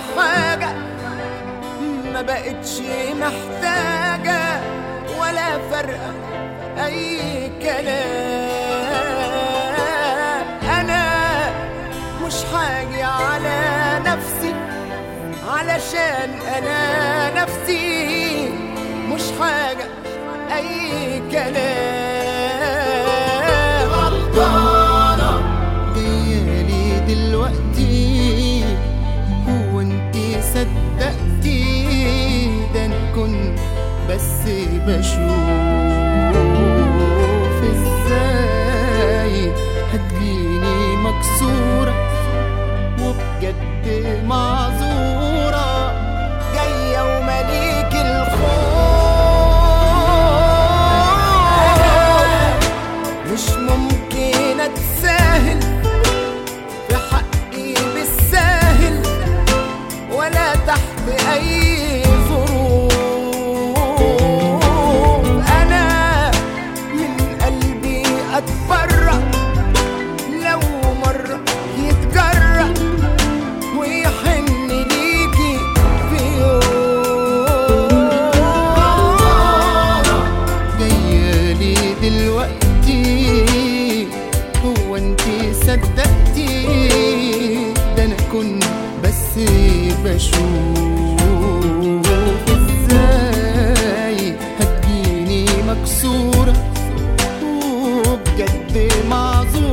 حاجة ما بقتش محتاجة ولا فرقة أي كلام أنا مش حاجة على نفسي علشان أنا نفسي مش حاجة أي كلام غلطانة جايالي دلوقتي هو انتي صدقتي ده انا كنت بس بشوف ازاي هتجيني مكسورة وبجد معذورة جاية ومليك الخوف مش ممكن اتساهل في حقي بالساهل ولا تحت اي ظروف انا من قلبي اتبرع لو مرة يتجرأ ويحن ليكي في يوم جايالي دلوقتي هو انتي صدقتي ده انا كنت بس بشوف ازاي هتجيني مكسورة وبجد معذورة